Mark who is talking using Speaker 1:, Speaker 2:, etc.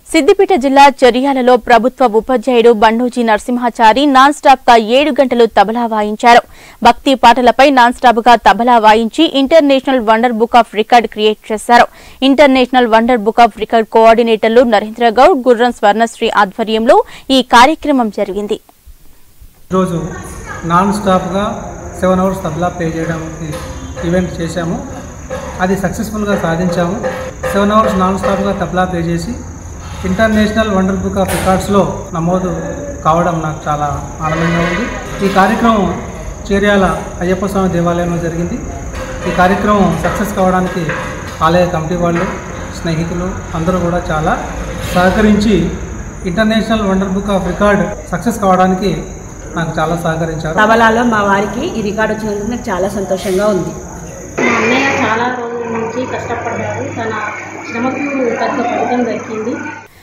Speaker 1: సిద్దిపేట జిల్లా చర్యాలలో ప్రభుత్వ ఉపాధ్యాయుడు బండోజీ నరసింహాచారి నాన్ స్టాప్ గా ఏడు గంటలు తబలా వాయించారు భక్తి పాటలపై నాన్ స్టాప్ గా తబలా వాయించి international wonder book of record create చేశారు international wonder book of record కోఆర్డినేటర్లు నరేంద్ర గౌడ్ గుర్రం స్వర్ణశ్రీ ఆధ్వర్యంలో ఈ కార్యక్రమం జరిగింది
Speaker 2: ఈరోజు నాన్ స్టాప్గా సెవెన్ అవర్స్ తబలా ప్లే చేయడానికి ఈవెంట్ చేశాము అది సక్సెస్ఫుల్గా సాధించాము సెవెన్ అవర్స్ నాన్ స్టాప్గా తబలా ప్లే చేసి ఇంటర్నేషనల్ వండర్ బుక్ ఆఫ్ రికార్డ్స్లో నమోదు కావడం నాకు చాలా ఆనందంగా ఉంది ఈ కార్యక్రమం చేర్యాల అయ్యప్ప స్వామి దేవాలయంలో జరిగింది ఈ కార్యక్రమం సక్సెస్ కావడానికి ఆలయ కమిటీ వాళ్ళు స్నేహితులు అందరూ కూడా చాలా సహకరించి international wonder book of record success కావడానికి నాకు చాలా సహకరించారు
Speaker 3: తబలాలో మా వారికి ఈ రికార్డు వచ్చినందుకు నాకు చాలా సంతోషంగా ఉంది
Speaker 4: మా అన్నయ్య చాలా రోజుల నుంచి కష్టపడ్డాడు తన శ్రమకు తగ్గ ఫలితం దక్కింది